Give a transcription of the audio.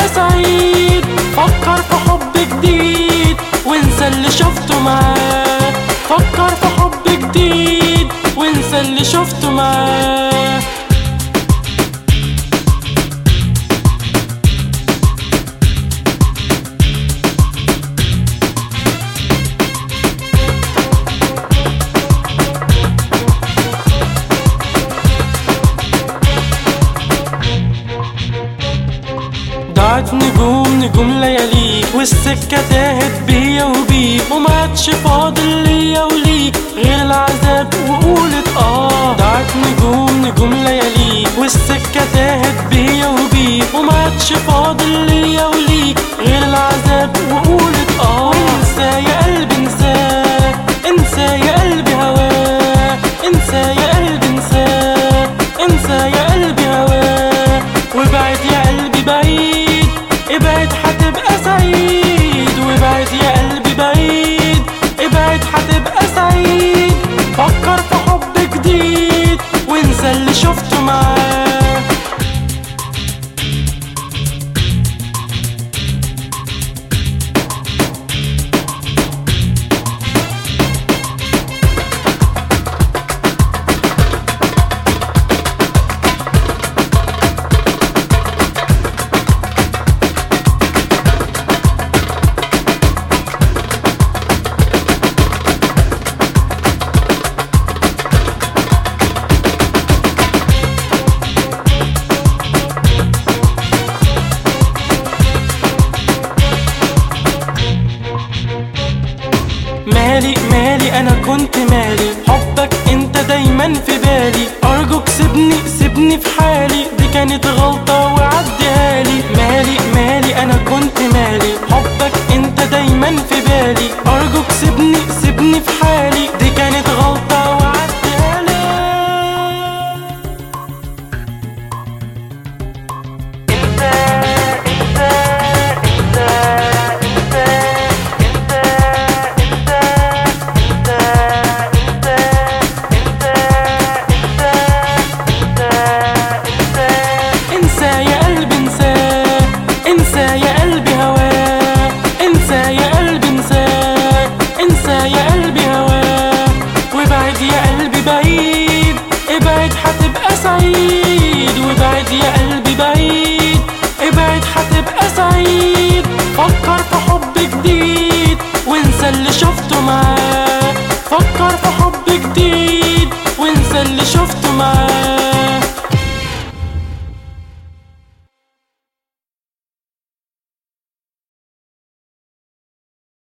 تبقى سعيد فكر في حب جديد وانسى اللي شفته معاه فكر في حب جديد وانسى اللي شفته معاه ضاعت نجوم نجوم لياليك والسكة تاهت بيا وبيك ومعادش فاضل ليا وليك غير العذاب وقولت اه ضاعت نجوم نجوم لياليك والسكة تاهت بيا وبيك ومعادش فاضل ليا